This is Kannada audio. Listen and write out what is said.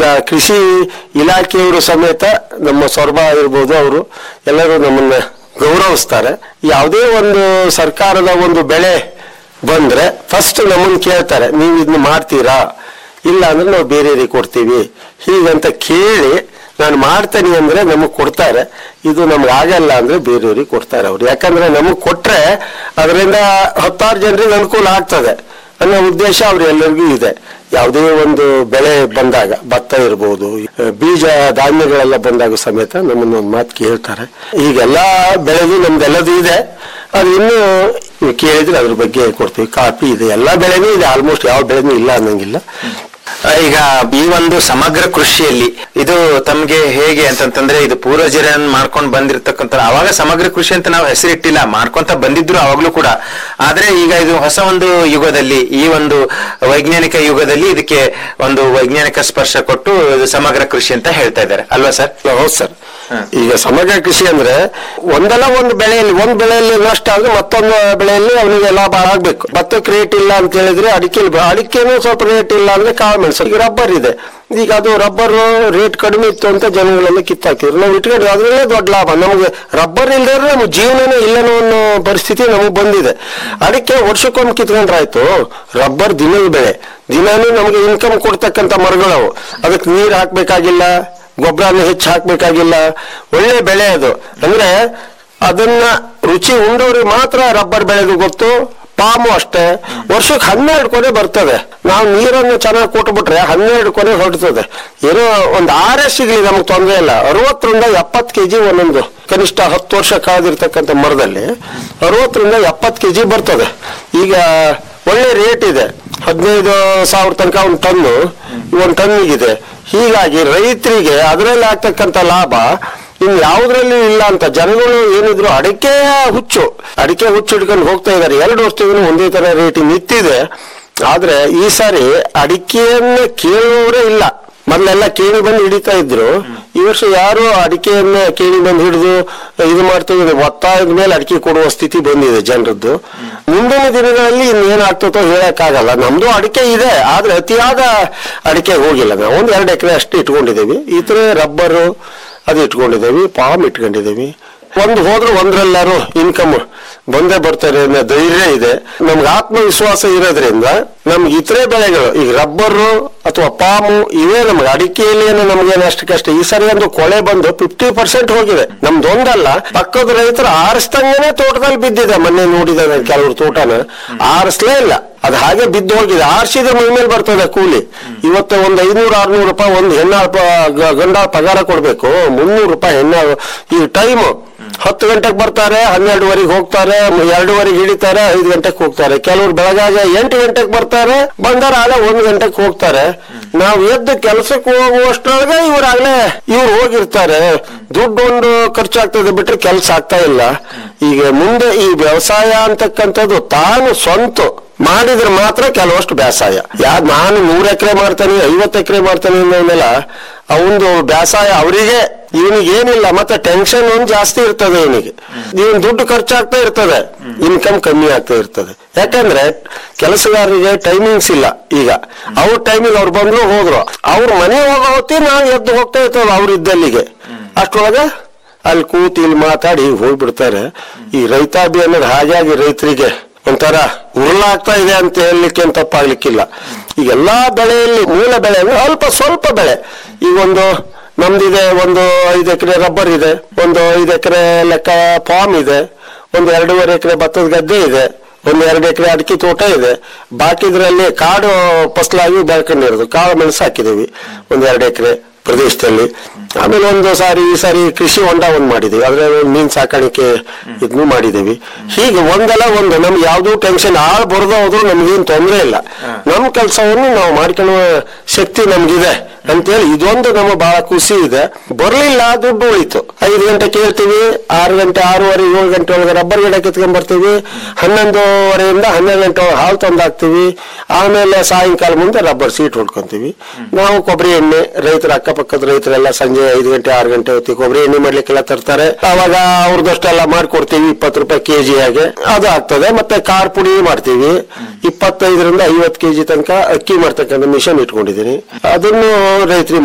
ಕೃಷಿ ಇಲಾಖೆಯವರು ಸಮೇತ ನಮ್ಮ ಸೊರಬ ಇರ್ಬೋದು ಅವರು ಎಲ್ಲರೂ ನಮ್ಮನ್ನ ಗೌರವಿಸ್ತಾರೆ ಯಾವುದೇ ಒಂದು ಸರ್ಕಾರದ ಒಂದು ಬೆಳೆ ಬಂದ್ರೆ ಫಸ್ಟ್ ನಮ್ಮನ್ನ ಕೇಳ್ತಾರೆ ನೀವು ಇದನ್ನ ಮಾಡ್ತೀರಾ ಇಲ್ಲ ಅಂದ್ರೆ ನಾವು ಬೇರೆಯವರಿಗೆ ಕೊಡ್ತೀವಿ ಹೀಗಂತ ಕೇಳಿ ನಾನು ಮಾಡ್ತೇನೆ ಅಂದ್ರೆ ನಮಗ್ ಕೊಡ್ತಾರೆ ಇದು ನಮ್ಗೆ ಆಗಲ್ಲ ಅಂದ್ರೆ ಬೇರೆಯವ್ರಿಗೆ ಕೊಡ್ತಾರೆ ಅವ್ರು ಯಾಕಂದ್ರೆ ನಮಗ್ ಕೊಟ್ರೆ ಅದರಿಂದ ಹತ್ತಾರು ಜನರಿಗೆ ಅನುಕೂಲ ಆಗ್ತದೆ ಅನ್ನೋ ಉದ್ದೇಶ ಅವ್ರು ಎಲ್ಲರಿಗೂ ಇದೆ ಯಾವುದೇ ಒಂದು ಬೆಳೆ ಬಂದಾಗ ಭತ್ತ ಇರ್ಬೋದು ಬೀಜ ಧಾನ್ಯಗಳೆಲ್ಲ ಬಂದಾಗ ಸಮೇತ ನಮ್ಮನ್ನ ಒಂದು ಮಾತು ಕೇಳ್ತಾರೆ ಈಗೆಲ್ಲ ಬೆಳೆದು ನಮ್ದೆಲ್ಲದು ಇದೆ ಅದು ಇನ್ನು ನೀವು ಕೇಳಿದ್ರೆ ಅದ್ರ ಬಗ್ಗೆ ಕೊಡ್ತೀವಿ ಕಾಫಿ ಇದೆ ಎಲ್ಲ ಬೆಳೆನೂ ಇದೆ ಆಲ್ಮೋಸ್ಟ್ ಯಾವ ಬೆಳೆನೂ ಇಲ್ಲ ಅನ್ನಂಗಿಲ್ಲ ಆ, ಈಗ ಈ ಒಂದು ಸಮಗ್ರ ಕೃಷಿಯಲ್ಲಿ ಇದು ತಮ್ಗೆ ಹೇಗೆ ಅಂತಂತಂದ್ರೆ ಇದು ಪೂರ್ವಜರನ್ ಮಾಡ್ಕೊಂಡು ಬಂದಿರತಕ್ಕಂತ ಅವಾಗ ಸಮಗ್ರ ಕೃಷಿ ಅಂತ ನಾವು ಹೆಸರಿಟ್ಟಿಲ್ಲ ಮಾಡ್ಕೊಂತ ಬಂದಿದ್ರು ಅವಾಗ್ಲೂ ಕೂಡ ಆದ್ರೆ ಈಗ ಇದು ಹೊಸ ಒಂದು ಯುಗದಲ್ಲಿ ಈ ಒಂದು ವೈಜ್ಞಾನಿಕ ಯುಗದಲ್ಲಿ ಇದಕ್ಕೆ ಒಂದು ವೈಜ್ಞಾನಿಕ ಸ್ಪರ್ಶ ಕೊಟ್ಟು ಇದು ಸಮಗ್ರ ಕೃಷಿ ಅಂತ ಹೇಳ್ತಾ ಇದ್ದಾರೆ ಅಲ್ವಾ ಸರ್ ಹೌದು ಸರ್ ಹ. ಈಗ ಸಮಗ್ರ ಕೃಷಿ ಅಂದ್ರೆ ಒಂದಲ್ಲ ಒಂದು ಬೆಳೆಯಲ್ಲಿ ಒಂದ್ ಬೆಳೆಯಲ್ಲಿ ನಷ್ಟ ಆದ್ರೆ ಮತ್ತೊಂದು ಬೆಳೆಯಲ್ಲಿ ಅವನಿಗೆ ಲಾಭ ಆಗ್ಬೇಕು ಭತ್ತಕ್ಕೆ ರೇಟ್ ಇಲ್ಲ ಅಂತ ಹೇಳಿದ್ರೆ ಅಡಿಕೆ ಅಡಿಕೆನೂ ಸ್ವಲ್ಪ ರೇಟ್ ಇಲ್ಲ ಅಂದ್ರೆ ಕಾಳು ಮೆಣಸು ಈಗ ರಬ್ಬರ್ ಇದೆ ಈಗ ಅದು ರಬ್ಬರ್ ರೇಟ್ ಕಡಿಮೆ ಇತ್ತು ಅಂತ ಜನಗಳೆಲ್ಲ ಕಿತ್ತಾಕ್ತಿದ್ರು ನಾವು ಇಟ್ಕೊಂಡ್ರೆ ಅದ್ರಲ್ಲೇ ದೊಡ್ಡ ಲಾಭ ನಮಗೆ ರಬ್ಬರ್ ಇಲ್ದೇ ನಮ್ಗೆ ಜೀವನನೇ ಇಲ್ಲನೋ ಅನ್ನೋ ಪರಿಸ್ಥಿತಿ ನಮಗೆ ಬಂದಿದೆ ಅಡಿಕೆ ವರ್ಷಕ್ಕೊಮ್ಮೆ ಕಿತ್ಕೊಂಡ್ರಾಯ್ತು ರಬ್ಬರ್ ದಿನದ ಬೆಳೆ ದಿನಾನೂ ನಮಗೆ ಇನ್ಕಮ್ ಕೊಡ್ತಕ್ಕಂಥ ಮರಗಳವು ಅದಕ್ಕೆ ನೀರು ಹಾಕ್ಬೇಕಾಗಿಲ್ಲ ಗೊಬ್ಬರನ ಹೆಚ್ಚು ಹಾಕ್ಬೇಕಾಗಿಲ್ಲ ಒಳ್ಳೆ ಬೆಳೆ ಅದು ಅಂದ್ರೆ ಅದನ್ನ ರುಚಿ ಉಂಡವ್ರಿಗೆ ಮಾತ್ರ ರಬ್ಬರ್ ಬೆಳೆದು ಗೊತ್ತು ಪಾಮು ಅಷ್ಟೇ ವರ್ಷಕ್ಕೆ ಹನ್ನೆರಡು ಕೊನೆ ಬರ್ತದೆ ನಾವು ನೀರನ್ನು ಚೆನ್ನಾಗಿ ಕೊಟ್ಬಿಟ್ರೆ ಹನ್ನೆರಡು ಕೊನೆ ಹೊರಡ್ತದೆ ಏನೋ ಒಂದು ಆರೇ ಸಿಗ್ಲಿ ನಮ್ಗೆ ತೊಂದರೆ ಇಲ್ಲ ಅರವತ್ತರಿಂದ ಎಪ್ಪತ್ತು ಕೆಜಿ ಒಂದೊಂದು ಕನಿಷ್ಠ ಹತ್ತು ವರ್ಷ ಕಳೆದಿರ್ತಕ್ಕಂಥ ಮರದಲ್ಲಿ ಅರವತ್ತರಿಂದ ಎಪ್ಪತ್ತು ಕೆಜಿ ಬರ್ತದೆ ಈಗ ಒಳ್ಳೆ ರೇಟ್ ಇದೆ ಹದಿನೈದು ಸಾವಿರ ತನಕ ಒಂದು ಟನ್ನು ಒಂದು ಟನ್ನಿಗಿದೆ ಹೀಗಾಗಿ ರೈತರಿಗೆ ಅದರಲ್ಲಿ ಆಗ್ತಕ್ಕಂಥ ಲಾಭ ಇನ್ ಯಾವುದ್ರಲ್ಲಿ ಇಲ್ಲ ಅಂತ ಜನಗಳು ಏನಿದ್ರು ಅಡಿಕೆ ಹುಚ್ಚು ಅಡಿಕೆ ಹುಚ್ಚು ಹಿಡ್ಕೊಂಡು ಹೋಗ್ತಾ ಇದ್ದಾರೆ ಎರಡು ವರ್ಷದಿಂದ ಒಂದೇ ತರ ರೇಟ್ ನಿಂತಿದೆ ಆದ್ರೆ ಈ ಸಾರಿ ಅಡಿಕೆಯನ್ನ ಕೇಳುವವರೇ ಇಲ್ಲ ಮೊದಲೆಲ್ಲ ಕೇಳಿ ಬಂದು ಹಿಡಿತಾ ಇದ್ರು ಈ ವರ್ಷ ಯಾರು ಅಡಿಕೆಯನ್ನ ಕೇಳಿ ಬಂದು ಹಿಡಿದು ಇದು ಮಾಡ್ತೀವಿ ಒತ್ತಾಯದ ಮೇಲೆ ಅಡಿಕೆ ಕೊಡುವ ಸ್ಥಿತಿ ಬಂದಿದೆ ಜನರದ್ದು ಮುಂದಿನ ದಿನಗಳಲ್ಲಿ ಇನ್ನೇನಾಗ್ತದೋ ಹೇಳಕ್ಕಾಗಲ್ಲ ನಮ್ದು ಅಡಿಕೆ ಇದೆ ಆದ್ರೆ ಅತಿಯಾದ ಅಡಿಕೆ ಹೋಗಿಲ್ಲ ನಾವು ಒಂದ್ ಎರಡು ಎಕರೆ ಅಷ್ಟು ಇಟ್ಕೊಂಡಿದ್ದೀವಿ ಈ ತರ ರಬ್ಬರು ಅದು ಇಟ್ಕೊಂಡಿದ್ದೀವಿ ಪಾಮ್ ಇಟ್ಕೊಂಡಿದ್ದೀವಿ ಒಂದು ಹೋದ್ರೆ ಒಂದ್ರೆಲ್ಲಾರು ಇನ್ಕಮ್ ಬಂದೇ ಬರ್ತಾರೆ ಅನ್ನೋ ಧೈರ್ಯ ಇದೆ ನಮ್ಗೆ ಆತ್ಮವಿಶ್ವಾಸ ಇರೋದ್ರಿಂದ ನಮ್ಗೆ ಇತರೆ ಬೆಳೆಗಳು ಈಗ ರಬ್ಬರು ಅಥವಾ ಪಾಮು ಇವೇ ನಮ್ಗೆ ಅಡಿಕೆಯಲ್ಲಿ ಏನು ನಮ್ಗೆ ಅಷ್ಟಕ್ಕಷ್ಟೇ ಈ ಸರಿ ಒಂದು ಕೊಳೆ ಬಂದು ಫಿಫ್ಟಿ ಪರ್ಸೆಂಟ್ ಹೋಗಿದೆ ನಮ್ದು ಒಂದಲ್ಲ ಪಕ್ಕದ ರೈತರು ಆರಿಸ್ದಂಗೆನೆ ತೋಟದಲ್ಲಿ ಬಿದ್ದಿದೆ ಮೊನ್ನೆ ನೋಡಿದ ಕೆಲವರು ತೋಟನ ಆರಿಸ್ಲೇ ಇಲ್ಲ ಅದು ಹಾಗೆ ಬಿದ್ದು ಹೋಗಿದೆ ಆರ್ಸಿದ್ರೆ ಮೈ ಮೇಲೆ ಬರ್ತದೆ ಕೂಲಿ ಇವತ್ತು ಒಂದು ಐನೂರು ಆರ್ನೂರು ರೂಪಾಯಿ ಒಂದು ಹೆಣ್ಣಾಳ ಪ- ಗ- ಗಂಡಾಳ ಪಗಾರ ಕೊಡ್ಬೇಕು ಮುನ್ನೂರು ರೂಪಾಯಿ ಹೆಣ್ಣಾಳು ಈ ಟೈಮ್ ಹತ್ತು ಗಂಟೆಗೆ ಬರ್ತಾರೆ ಹನ್ನೆರಡುವರೆಗೆ ಹೋಗ್ತಾರೆ ಮ- ಎರಡೂವರೆಗೆ ಹಿಡಿತಾರೆ ಐದು ಗಂಟೆಗೆ ಹೋಗ್ತಾರೆ ಕೆಲವರು ಬೆಳಗಾಗ ಎಂಟು ಗಂಟೆಗೆ ಬರ್ತಾರೆ ಬಂದಾರ ಆಲೆ ಒಂದ್ ಗಂಟೆಗೆ ಹೋಗ್ತಾರೆ ನಾವು ಎದ್ದು ಕೆಲಸಕ್ಕೆ ಹೋಗುವಷ್ಟರೊಳಗೆ ಇವ್ರಾಗ್ಲೇ ಇವ್ರು ಹೋಗಿರ್ತಾರೆ ದುಡ್ಡು ಒಂದು ಖರ್ಚಾಗ್ತದೆ ಬಿಟ್ರೆ ಕೆಲಸ ಆಗ್ತಾ ಇಲ್ಲ ಈಗ ಮುಂದೆ ಈ ವ್ಯವಸಾಯ ಅಂತಕ್ಕಂಥದ್ದು ತಾನು ಸ್ವಂತ ಮಾಡಿದ್ರೆ ಮಾತ್ರ ಕೆಲವಷ್ಟು ಬೇಸಾಯ ಯಾ ನಾನು ನೂರ್ ಎಕರೆ ಮಾಡ್ತೇನೆ ಐವತ್ತು ಎಕರೆ ಮಾಡ್ತೇನೆ ಅನ್ನೋನೆಲ್ಲ ಅವಂದು ಬೇಸಾಯ ಅವರಿಗೆ ಇವನಿಗೆ ಏನಿಲ್ಲ ಮತ್ತೆ ಟೆನ್ಷನ್ ಒಂದು ಜಾಸ್ತಿ ಇರ್ತದೆ ಇವನಿಗೆ ಇವನ್ ದುಡ್ಡು ಖರ್ಚಾಗ್ತಾ ಇರ್ತದೆ ಇನ್ಕಮ್ ಕಮ್ಮಿ ಆಗ್ತಾ ಇರ್ತದೆ ಯಾಕಂದ್ರೆ ಕೆಲಸಗಾರರಿಗೆ ಟೈಮಿಂಗ್ಸ್ ಇಲ್ಲ ಈಗ ಅವ್ರ ಟೈಮಿಗೆ ಅವ್ರು ಬಂದ್ರು ಹೋದ್ರು ಅವ್ರ ಮನೆ ಹೋಗೋ ಹೊತ್ತಿ ನಾವು ಎದ್ದು ಹೋಗ್ತಾ ಇರ್ತೇವೆ ಅವ್ರ ಇದ್ದಲ್ಲಿಗೆ ಅಷ್ಟ್ರೊಳಗೆ ಅಲ್ಲಿ ಕೂತಿ ಇಲ್ಲಿ ಮಾತಾಡಿ ಹೋಗ್ಬಿಡ್ತಾರೆ ಈ ರೈತಾಭಿ ಅನ್ನೋದು ಹಾಗಾಗಿ ರೈತರಿಗೆ ಒಂಥರ ಉರುಳಾಗ್ತಾ ಇದೆ ಅಂತ ಹೇಳಲಿಕ್ಕೆ ಏನ್ ತಪ್ಪಾಗ್ಲಿಕ್ಕಿಲ್ಲ ಈಗ ಎಲ್ಲಾ ಬೆಳೆಯಲ್ಲಿ ಮೂಲ ಬೆಳೆ ಅಂದ್ರೆ ಅಲ್ಪ ಸ್ವಲ್ಪ ಬೆಳೆ ಈಗ ಒಂದು ನಮ್ದಿದೆ ಒಂದು ಐದು ಎಕರೆ ರಬ್ಬರ್ ಇದೆ ಒಂದು ಐದು ಎಕರೆ ಲೆಕ್ಕ ಫಾರ್ಮ್ ಇದೆ ಒಂದು ಎರಡೂವರೆ ಎಕರೆ ಭತ್ತದ ಗದ್ದೆ ಇದೆ ಒಂದು ಎರಡು ಎಕರೆ ಅಡಿಕೆ ತೋಟ ಇದೆ ಬಾಕಿದ್ರಲ್ಲಿ ಕಾಡು ಫಸಲಾಗಿ ಬೆಳ್ಕೊಂಡಿರೋದು ಕಾಳು ಮೆಣಸು ಹಾಕಿದೀವಿ ಒಂದು ಎರಡು ಎಕರೆ ಪ್ರದೇಶದಲ್ಲಿ ಆಮೇಲೆ ಒಂದು ಸಾರಿ ಈ ಸಾರಿ ಕೃಷಿ ಹೊಂಡ ಒಂದು ಮಾಡಿದೀವಿ ಅದ್ರಲ್ಲಿ ಒಂದು ಮೀನ್ ಸಾಕಾಣಿಕೆ ಇದನ್ನು ಮಾಡಿದೀವಿ ಹೀಗೆ ಒಂದಲ್ಲ ಒಂದು ನಮ್ಗೆ ಯಾವ್ದು ಟೆನ್ಷನ್ ಆಳ್ ಬರದ ಹೋದ್ರು ನಮ್ಗೇನ್ ತೊಂದರೆ ಇಲ್ಲ ನಮ್ಮ ಕೆಲಸವನ್ನು ನಾವು ಮಾಡ್ಕೊಳ್ಳುವ ಶಕ್ತಿ ನಮ್ಗಿದೆ ಅಂತೇಳಿ ಇದೊಂದು ನಮಗೆ ಬಹಳ ಖುಷಿ ಇದೆ ಬರ್ಲಿಲ್ಲ ದುಡ್ಡು ಉಳಿತು ಐದು ಗಂಟೆ ಕೇಳ್ತೀವಿ ಆರು ಗಂಟೆ ಆರೂವರೆ ಏಳು ಗಂಟೆ ಒಳಗೆ ರಬ್ಬರ್ ಗಿಡ ಕಿತ್ಕೊಂಡ್ ಬರ್ತೀವಿ ಹನ್ನೊಂದುವರೆಯಿಂದ ಹನ್ನೆರಡು ಗಂಟೆ ಒಳಗೆ ಹಾಲು ತಂದು ಹಾಕ್ತಿವಿ ಆಮೇಲೆ ಸಾಯಂಕಾಲ ಮುಂದೆ ರಬ್ಬರ್ ಸೀಟ್ ಹೊಡ್ಕೊಂತೀವಿ ನಾವು ಕೊಬ್ಬರಿ ಎಣ್ಣೆ ರೈತರ ಅಕ್ಕಪಕ್ಕದ ರೈತರೆಲ್ಲ ಸಂಜೆ ಐದು ಗಂಟೆ ಆರು ಗಂಟೆ ಹೊತ್ತಿಗೆ ಕೊಬ್ಬರಿ ಎಣ್ಣೆ ಮಾಡ್ಲಿಕ್ಕೆಲ್ಲ ತರ್ತಾರೆ ಅವಾಗ ಅವ್ರದಷ್ಟೆಲ್ಲ ಮಾಡ್ಕೊಡ್ತೀವಿ ಇಪ್ಪತ್ತು ರೂಪಾಯಿ ಕೆಜಿ ಹಾಗೆ ಅದು ಆಗ್ತದೆ ಮತ್ತೆ ಖಾರ ಪುಡಿ ಮಾಡ್ತೀವಿ ಇಪ್ಪತ್ತೈದರಿಂದ ಐವತ್ತು ಕೆಜಿ ತನಕ ಅಕ್ಕಿ ಮಾಡ್ತಕ್ಕಂಥ ಮಿಷನ್ ಇಟ್ಕೊಂಡಿದ್ದೀನಿ ಅದನ್ನು ರೈತರಿಗೆ